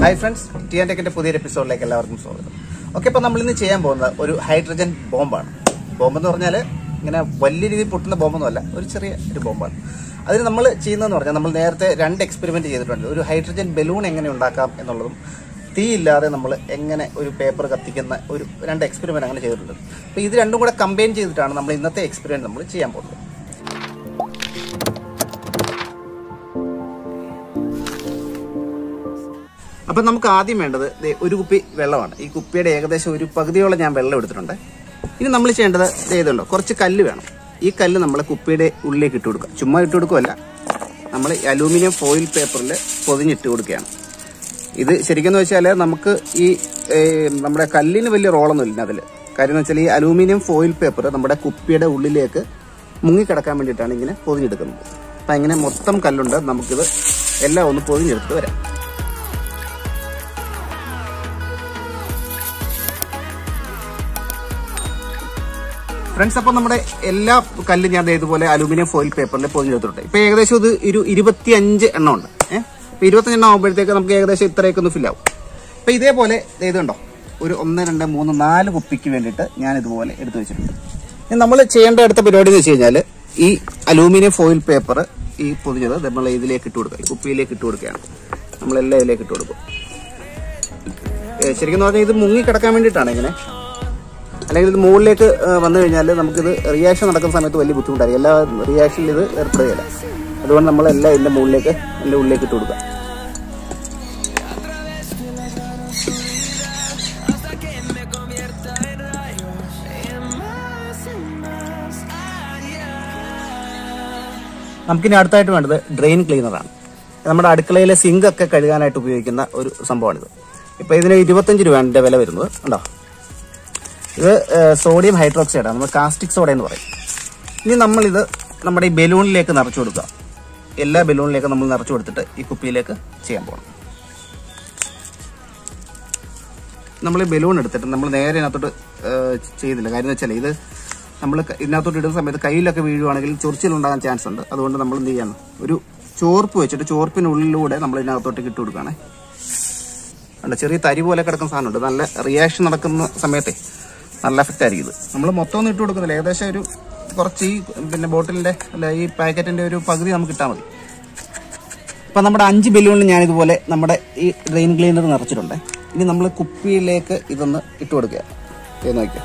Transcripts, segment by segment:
Hi friends T and ടെക്കിന്റെ പുതിയൊരു എപ്പിസോഡിലേക്ക് എല്ലാവർക്കും സ്വാഗതം ഓക്കെ അപ്പോൾ നമ്മൾ ഇന്ന് ചെയ്യാൻ പോകുന്നത് ഒരു ഹൈഡ്രജൻ ബോംബാണ് ബോംബ് എന്ന് പറഞ്ഞാൽ ഇങ്ങനെ വലിയ രീതിയിൽ പൊട്ടുന്ന ബോംബൊന്നുമല്ല ഒരു ചെറിയ ഒരു ബോംബാണ് അതിന് നമ്മൾ ചെയ്യുന്നതെന്ന് പറഞ്ഞാൽ നമ്മൾ നേരത്തെ രണ്ട് എക്സ്പെരിമെന്റ് ചെയ്തിട്ടുണ്ട് ഒരു ഹൈഡ്രജൻ ബലൂൺ എങ്ങനെ ഉണ്ടാക്കാം എന്നുള്ളതും തീ ഇല്ലാതെ നമ്മൾ എങ്ങനെ ഒരു പേപ്പർ കത്തിക്കുന്ന ഒരു രണ്ട് എക്സ്പെരിമെന്റ് അങ്ങനെ ചെയ്തിട്ടുണ്ട് അപ്പോൾ ഇത് രണ്ടും കൂടെ കമ്പൈൻ ചെയ്തിട്ടാണ് നമ്മൾ ഇന്നത്തെ എക്സ്പെരിമെന്റ് നമ്മൾ ചെയ്യാൻ പോകുന്നത് അപ്പം നമുക്ക് ആദ്യം വേണ്ടത് ദേ ഒരു കുപ്പി വെള്ളമാണ് ഈ കുപ്പിയുടെ ഏകദേശം ഒരു പകുതിയോളം ഞാൻ വെള്ളം എടുത്തിട്ടുണ്ട് ഇനി നമ്മൾ ചെയ്യേണ്ടത് ദേ ഇതുണ്ടോ കുറച്ച് കല്ല് വേണം ഈ കല്ല് നമ്മൾ കുപ്പിയുടെ ഉള്ളിലേക്ക് ഇട്ട് കൊടുക്കുക ചുമ്മാ ഇട്ട് കൊടുക്കുകയല്ല നമ്മൾ അലൂമിനിയം ഫോയിൽ പേപ്പറിൽ പൊതിഞ്ഞിട്ട് കൊടുക്കുകയാണ് ഇത് ശരിക്കും വെച്ചാൽ നമുക്ക് ഈ ഏ, നമ്മുടെ കല്ലിന് വലിയ റോളൊന്നും ഇല്ല അതിൽ കാര്യം എന്ന് വെച്ചാൽ ഈ അലൂമിനിയം ഫോയിൽ പേപ്പർ നമ്മുടെ കുപ്പിയുടെ ഉള്ളിലേക്ക് മുങ്ങിക്കിടക്കാൻ വേണ്ടിയിട്ടാണ് ഇങ്ങനെ പൊതിഞ്ഞെടുക്കുന്നത് അപ്പം ഇങ്ങനെ മൊത്തം കല്ലുണ്ട് നമുക്കിത് എല്ലാം ഒന്ന് പൊതിഞ്ഞെടുത്ത് വരാം ഫ്രണ്ട്സ് അപ്പോൾ നമ്മുടെ എല്ലാ കല്ലും ഞാൻ ദേ ഇതുപോലെ അലൂമിനിയം ഫോയിൽ പേപ്പറിൽ പൊതിഞ്ഞെടുത്തിട്ടുണ്ട് ഇപ്പൊ ഏകദേശം ഇത് ഒരു ഇരുപത്തിയഞ്ച് എണ്ണം ഉണ്ട് ഏഹ് അപ്പൊ ഇരുപത്തഞ്ച് എണ്ണം ആകുമ്പോഴത്തേക്ക് നമുക്ക് ഏകദേശം ഇത്രയൊക്കെ ഒന്ന് ഫില്ലാവും അപ്പൊ ഇതേപോലെ ദേ ഇതുണ്ടോ ഒരു ഒന്ന് രണ്ട് മൂന്ന് നാല് കുപ്പിക്ക് വേണ്ടിയിട്ട് ഞാൻ ഇതുപോലെ എടുത്തു വെച്ചിട്ടുണ്ട് ഇനി നമ്മൾ ചെയ്യേണ്ട അടുത്ത പരിപാടി എന്ന് വെച്ച് കഴിഞ്ഞാൽ ഈ അലൂമിനിയം ഫോയിൽ പേപ്പർ ഈ പൊതിഞ്ഞത് നമ്മൾ ഇതിലേക്ക് ഇട്ട് കൊടുക്കുക ഈ കുപ്പിയിലേക്ക് ഇട്ട് കൊടുക്കുകയാണ് നമ്മളെല്ലാം ഇതിലേക്ക് ഇട്ട് കൊടുക്കും ഏ, ശരിക്കും പറഞ്ഞാൽ ഇത് മുങ്ങി കിടക്കാൻ വേണ്ടിയിട്ടാണ് ഇങ്ങനെ അല്ലെങ്കിൽ ഇത് മുകളിലേക്ക് ആ, വന്നു കഴിഞ്ഞാൽ നമുക്കിത് റിയാക്ഷൻ നടക്കുന്ന സമയത്ത് വലിയ ബുദ്ധിമുട്ടായിരിക്കും എല്ലാ റിയാക്ഷനിൽ ഇത് ഏർപ്പെടുകയില്ല അതുകൊണ്ട് നമ്മളെല്ലാം ഇതിന്റെ മുകളിലേക്ക് ഇതിന്റെ ഉള്ളിലേക്ക് ഇട്ട് കൊടുക്കുക നമുക്കിനി അടുത്തായിട്ട് വേണ്ടത് ഡ്രെയിൻ ക്ലീനറാണ് നമ്മുടെ അടുക്കളയിലെ സിങ്ക് ഒക്കെ കഴുകാനായിട്ട് ഉപയോഗിക്കുന്ന ഒരു സംഭവമാണിത് ഇപ്പൊ ഇതിന് ഇരുപത്തഞ്ച് രൂപയാണ് വില വരുന്നത് ഉണ്ടോ ഇത് സോഡിയം ഹൈഡ്രോക്സൈഡാണ് നമ്മൾ കാസ്റ്റിക് സോഡ എന്ന് പറയും ഇനി നമ്മളിത് നമ്മുടെ ഈ ബലൂണിലേക്ക് നിറച്ചു കൊടുക്കുക എല്ലാ ബലൂണിലേക്കും നമ്മൾ നിറച്ചു കൊടുത്തിട്ട് ഈ കുപ്പിയിലേക്ക് ചെയ്യാൻ പോകണം നമ്മൾ ഈ ബലൂൺ എടുത്തിട്ട് നമ്മൾ നേരെ ഇതിനകത്തോട്ട് ഏഹ്, ചെയ്തില്ല കാര്യം എന്ന് വെച്ചാൽ ഇത് നമ്മൾ ഇതിനകത്തോട്ട് ഇടുന്ന സമയത്ത് കയ്യിലൊക്കെ വീഴുവാണെങ്കിൽ ചൊറിച്ചിലുണ്ടാകാൻ ചാൻസ് ഉണ്ട് അതുകൊണ്ട് നമ്മൾ എന്ത് ചെയ്യണം ഒരു ചോർപ്പ് വെച്ചിട്ട് ചോർപ്പിനുള്ളിലൂടെ നമ്മൾ ഇതിനകത്തോട്ട് ഇട്ട് കൊടുക്കുകയാണേ ഉണ്ട് ചെറിയ തരി പോലെ കിടക്കുന്ന സാധനമുണ്ട് നല്ല റിയാക്ഷൻ നടക്കുന്ന സമയത്തെ നല്ല എഫക്റ്റ് ആയിരിക്കും ഇത് നമ്മൾ മൊത്തം ഒന്നും ഇട്ട് കൊടുക്കുന്നില്ല ഏകദേശം ഒരു കുറച്ച് ഈ പിന്നെ ബോട്ടിലിന്റെ അല്ല ഈ പാക്കറ്റിന്റെ ഒരു പകുതി നമുക്ക് ഇട്ടാൽ മതി ഇപ്പൊ നമ്മുടെ അഞ്ച് ബലൂണിൽ ഞാൻ ഇതുപോലെ നമ്മുടെ ഈ ഡ്രെയിൻ ക്ലീനർ നിറച്ചിട്ടുണ്ട് ഇനി നമ്മൾ കുപ്പിയിലേക്ക് ഇതൊന്ന് ഇട്ട് കൊടുക്കുക ഇത് നോക്കിയോ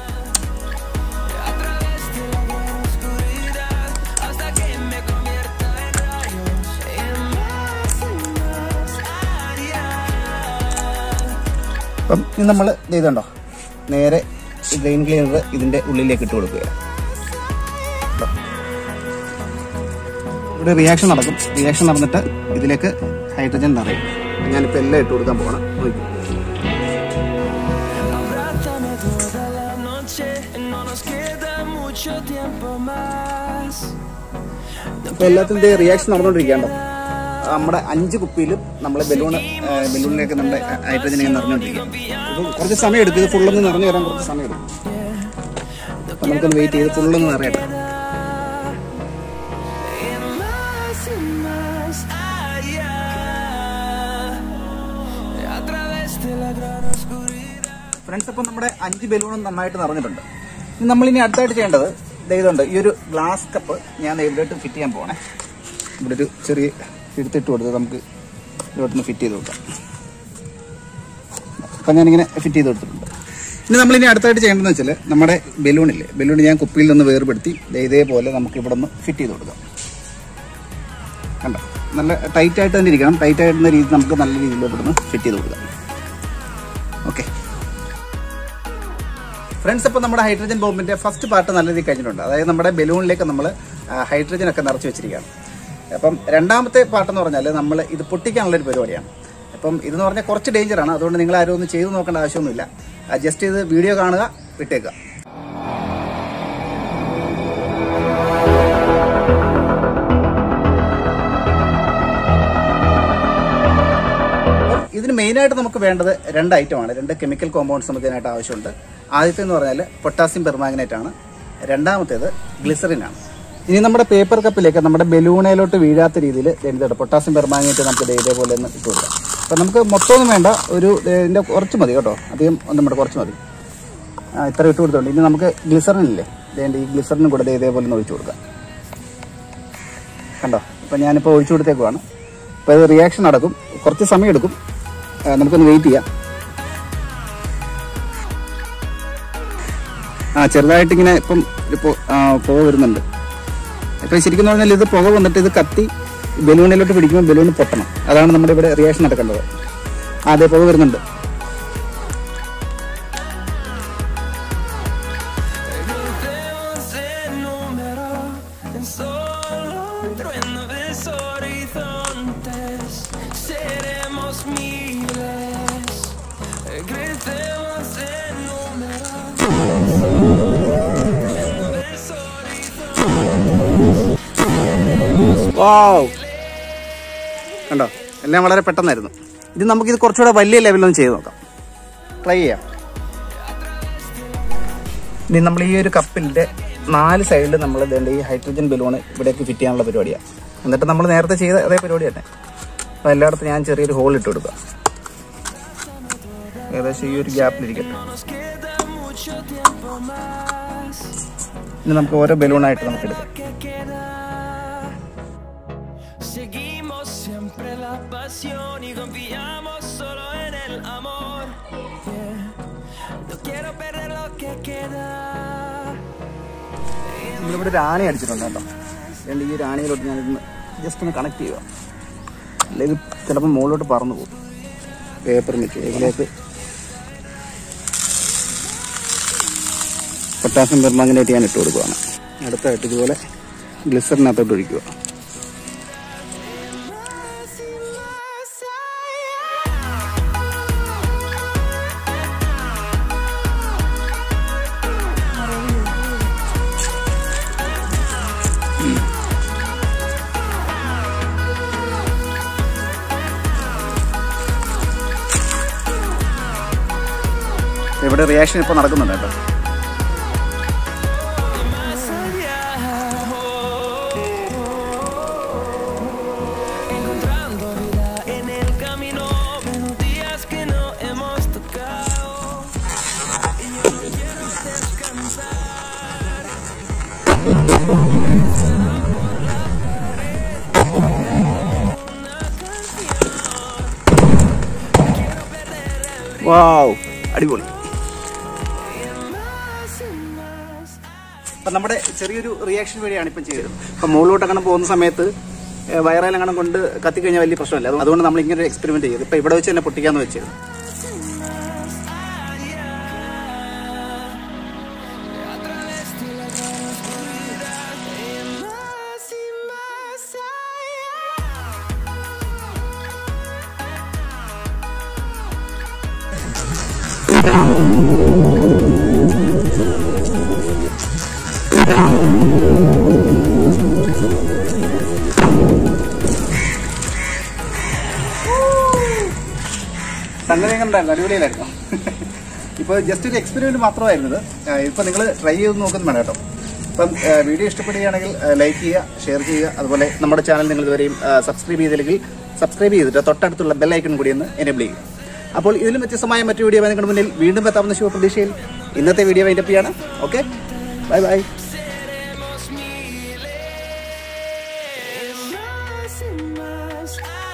അപ്പം ഇനി നമ്മൾ ഇതുണ്ടോ നേരെ ഈ ഡ്രെയിൻ ക്ലീനർ ഇതിന്റെ ഉള്ളിലേക്ക് ഇട്ട് കൊടുക്കുകയാണ് ദാ. ഇവിടെ റിയാക്ഷൻ നടക്കും റിയാക്ഷൻ നടന്നിട്ട് ഇതിലേക്ക് ഹൈഡ്രജൻ നിറയും ഞാനിപ്പോൾ എല്ലാം ഇട്ട് കൊടുക്കാൻ പോകണം നോക്കി Abrázame toda la noche, no nos queda mucho tiempo más. ഇപ്പൊ എല്ലാത്തിന്റെ റിയാക്ഷൻ നടന്നുകൊണ്ടിരിക്കുകയാണോ നമ്മുടെ അഞ്ച് കുപ്പിയിലും നമ്മൾ ബലൂൺ ബലൂണിലേക്ക് നമ്മുടെ ഹൈഡ്രജൻ ഇങ്ങനെ നിറഞ്ഞുകൊണ്ടിരിക്കുക ഇത് കുറച്ച് സമയം എടുക്കും ഇത് ഫുള്ളൊന്ന് നിറഞ്ഞു വരാൻ കുറച്ച് സമയം എടുക്കും അപ്പൊ നമുക്കൊന്ന് വെയിറ്റ് ചെയ്ത് ഫുള്ളൊന്ന് നിറയട്ടെ Y más y más allá, a través de la gran oscuridad. Friends അപ്പം നമ്മുടെ അഞ്ച് ബലൂണും നന്നായിട്ട് നിറഞ്ഞിട്ടുണ്ട് ഇനി നമ്മൾ ഇനി അടുത്തായിട്ട് ചെയ്യേണ്ടത് ദേ ഇതുണ്ട് ഈ ഒരു ഗ്ലാസ് കപ്പ് ഞാൻ ദേ ഇതിലോട്ട് ഫിറ്റ് ചെയ്യാൻ പോകണേ ഇവിടെ ഒരു ചെറിയ എടുത്തിട്ട് കൊടുത്ത് നമുക്ക് ഇതിലോട്ടൊന്ന് ഫിറ്റ് ചെയ്ത് കൊടുക്കാം അപ്പം ഞാനിങ്ങനെ ഫിറ്റ് ചെയ്ത് കൊടുത്തിട്ടുണ്ട് ഇനി നമ്മളിനി അടുത്തായിട്ട് ചെയ്യേണ്ടതെന്ന് വെച്ചാൽ നമ്മുടെ ബലൂണില്ലേ ബലൂൺ ഞാൻ കുപ്പിയിൽ നിന്ന് വേർപെടുത്തി ദേ ഇതേപോലെ നമുക്ക് ഇവിടെ നിന്ന് ഫിറ്റ് ചെയ്ത് കൊടുക്കാം കണ്ടോ നല്ല ടൈറ്റ് ആയിട്ട് തന്നെ ഇരിക്കണം ടൈറ്റ് ആയിട്ടുന്ന രീതി നമുക്ക് നല്ല രീതിയിൽ ഇവിടെ നിന്ന് ഫിറ്റ് ചെയ്ത് കൊടുക്കാം ഓക്കെ ഫ്രണ്ട്സ് അപ്പോൾ നമ്മുടെ ഹൈഡ്രജൻ ബോംബിന്റെ ഫസ്റ്റ് പാർട്ട് നല്ല രീതിയിൽ കഴിഞ്ഞിട്ടുണ്ട് അതായത് നമ്മുടെ ബലൂണിലേക്ക് നമ്മൾ ഹൈഡ്രജൻ ഒക്കെ നിറച്ച് വെച്ചിരിക്കുകയാണ് അപ്പം രണ്ടാമത്തെ പാർട്ട് എന്ന് പറഞ്ഞാൽ നമ്മൾ ഇത് പൊട്ടിക്കാനുള്ള ഒരു പരിപാടിയാണ് അപ്പം ഇതെന്ന് പറഞ്ഞാൽ കുറച്ച് ഡേഞ്ചറാണ് അതുകൊണ്ട് നിങ്ങൾ ആരും ഒന്നും ചെയ്തു നോക്കേണ്ട ആവശ്യമൊന്നുമില്ല ജസ്റ്റ് ഇത് വീഡിയോ കാണുക വിട്ടേക്കുക അപ്പം ഇതിന് മെയിനായിട്ട് നമുക്ക് വേണ്ടത് രണ്ട് ഐറ്റമാണ് രണ്ട് കെമിക്കൽ കോമ്പൗണ്ട്സ് നമുക്ക് ഇതിനായിട്ട് ആവശ്യമുണ്ട് ആദ്യത്തെ എന്ന് പറഞ്ഞാൽ പൊട്ടാസ്യം പെർമാഗ്നേറ്റ് ആണ് രണ്ടാമത്തേത് ഗ്ലിസറിൻ ആണ് ഇനി നമ്മുടെ പേപ്പർ കപ്പിലേക്ക് നമ്മുടെ ബലൂണയിലോട്ട് വീഴാത്ത രീതിയിൽ എന്താണ് പൊട്ടാസ്യം പെർമാഗ്നേറ്റ് നമുക്ക് ദേ ഇതേപോലെ ഒന്ന് ഇട്ട് കൊടുക്കാം അപ്പം നമുക്ക് മൊത്തമൊന്നും വേണ്ട ഒരു ദേ ഇതിൻ്റെ കുറച്ച് മതി കേട്ടോ അധികം ഒന്നും വേണ്ട കുറച്ച് മതി ആ ഇത്ര ഇട്ട് കൊടുത്തോണ്ട് ഇനി നമുക്ക് ഗ്ലിസറിനില്ലേ ഇതേണ്ട ഈ ഗ്ലിസറിനും കൂടെ ദേ ഇതേപോലെ ഒന്ന് ഒഴിച്ചു കൊടുക്കാം കണ്ടോ അപ്പം ഞാനിപ്പോൾ ഒഴിച്ചു കൊടുത്തേക്കുവാണ് അപ്പോൾ ഇത് റിയാക്ഷൻ നടക്കും കുറച്ച് സമയം എടുക്കും ആ, നമുക്കൊന്ന് വെയിറ്റ് ചെയ്യാം ആ ചെറുതായിട്ട് ഇങ്ങനെ ഇപ്പം ഇപ്പോൾ പുക വരുന്നുണ്ട് ഇപ്പം ശരിക്കും പറഞ്ഞാൽ ഇത് പുക വന്നിട്ട് ഇത് കത്തി ബലൂണിലോട്ട് പിടിക്കുമ്പോൾ ബലൂൺ പൊട്ടണം അതാണ് നമ്മുടെ ഇവിടെ റിയാക്ഷൻ നടക്കേണ്ടത് ആ അതെ പുക വരുന്നുണ്ട് Gritemos el número en solo un trueno de horizontes. Seremos miles. Gritemos el número en solo un trueno de horizontes. വാവ് കണ്ടോ എല്ലാം വളരെ പെട്ടെന്നായിരുന്നു ഇത് നമുക്കിത് കുറച്ചുകൂടെ വലിയ ലെവലൊന്നും ചെയ്ത് നോക്കാം ട്രൈ ചെയ്യാം ഇനി നമ്മൾ ഈ ഒരു കപ്പിൻ്റെ നാല് സൈഡിൽ നമ്മൾ ഇതേണ്ട ഈ ഹൈഡ്രജൻ ബലൂൺ ഇവിടേക്ക് ഫിറ്റ് ചെയ്യാനുള്ള പരിപാടിയാണ് എന്നിട്ട് നമ്മൾ നേരത്തെ ചെയ്ത അതേ പരിപാടി തന്നെ അപ്പോൾ എല്ലായിടത്തും ഞാൻ ചെറിയൊരു ഹോൾ ഇട്ട് കൊടുക്കുക ഏകദേശം ഈ ഒരു ഗ്യാപ്പിലിരിക്കട്ടെ Nos queda mucho tiempo más. ഇനി നമുക്ക് ഓരോ ബലൂണായിട്ട് നമുക്ക് എടുക്കാം que queda. Seguimos siempre la pasión y confiamos solo en el amor. Yeah. No quiero perder lo que queda. നമ്മളിവിടെ ഒരു ആണി അടിച്ചിട്ടുണ്ട് കേട്ടോ രണ്ട് ഈ ഒരു ആണിയിലോട്ട് ഞാനിന്ന് ജസ്റ്റ് ഒന്ന് കണക്ട് ചെയ്യുക അല്ലെങ്കിൽ ചിലപ്പോൾ മുകളിലോട്ട് പറന്നു പോകും പേപ്പർ വെച്ച് ഇതിലേക്ക് പൊട്ടാസ്യം പെർമാങ്ങനേറ്റ് ഞാൻ ഇട്ട് കൊടുക്കുകയാണ് അടുത്തായിട്ട് ഇതുപോലെ ഗ്ലിസറിനകത്തോട്ട് ഒഴിക്കുക ഇവിടെ റിയാക്ഷൻ ഇപ്പോൾ നടക്കുന്നുണ്ട് കേട്ടോ Más allá. Encontrando vida en el camino. Buenos días que no hemos tocado. Y yo quiero descansar. വാവ് അടിപൊളി Más y más. അപ്പം നമ്മുടെ ചെറിയൊരു റിയാക്ഷൻ വഴിയാണ് ഇപ്പം ചെയ്തത് അപ്പം മുകളിലോട്ട് അങ്ങനെ പോകുന്ന സമയത്ത് വയറേൽ അങ്ങനെ കൊണ്ട് കത്തിക്കഴിഞ്ഞാൽ വലിയ പ്രശ്നമല്ല അത് അതുകൊണ്ട് നമ്മൾ ഇങ്ങനെ ഒരു എക്സ്പെരിമെന്റ് ചെയ്തു ഇപ്പം ഇവിടെ വെച്ച് തന്നെ പൊട്ടിക്കാന്ന് വെച്ചത് A través de la gran oscuridad y más y más allá. സംഗതി കണ്ടായിരുന്നു അടിപൊളിയിലായിരുന്നു ഇപ്പോൾ ജസ്റ്റ് ഒരു എക്സ്പെരിമെന്റ് മാത്രമായിരുന്നു ഇത് ഇപ്പം നിങ്ങൾ ട്രൈ ചെയ്ത് നോക്കുന്നു വേണം കേട്ടോ അപ്പം ആ, വീഡിയോ ഇഷ്ടപ്പെടുകയാണെങ്കിൽ ലൈക്ക് ചെയ്യുക ഷെയർ ചെയ്യുക അതുപോലെ നമ്മുടെ ചാനൽ നിങ്ങൾ ഇതുവരെയും സബ്സ്ക്രൈബ് ചെയ്തില്ലെങ്കിൽ സബ്സ്ക്രൈബ് ചെയ്തിട്ട് തൊട്ടടുത്തുള്ള ബെല്ലൈക്കൺ കൂടി ഒന്ന് എനേബിൾ ചെയ്യുക അപ്പോൾ ഇതിലും വ്യത്യസ്തമായ മറ്റു വീഡിയോ നിങ്ങളുടെ മുന്നിൽ വീണ്ടും എത്താവുന്ന ശുഭപ്രതീക്ഷയിൽ ഇന്നത്തെ വീഡിയോ വൈൻഡപ്പ് ചെയ്യാണ് okay bye bye Seremos miles. Más y más allá.